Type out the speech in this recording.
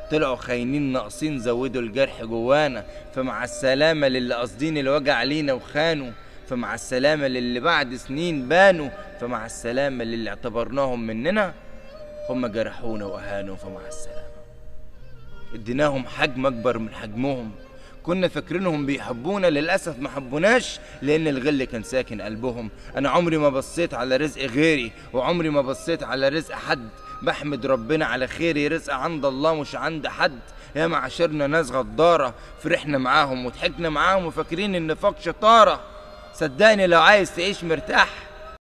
طلعوا خاينين ناقصين زودوا الجرح جوانا فمع السلامة للي قاصدين الوجع لينا وخانوا فمع السلامة للي بعد سنين بانوا فمع السلامة للي اعتبرناهم مننا هم جرحونا وأهانوا فمع السلامة اديناهم حجم أكبر من حجمهم كنا فاكرينهم بيحبونا للأسف ما حبوناش لأن الغل كان ساكن قلبهم أنا عمري ما بصيت على رزق غيري وعمري ما بصيت على رزق حد بحمد ربنا على خيري رزق عند الله مش عند حد يا معاشرنا ناس غدارة فرحنا معاهم وضحكنا معاهم وفاكرين النفاق شطارة صدقني لو عايز تعيش مرتاح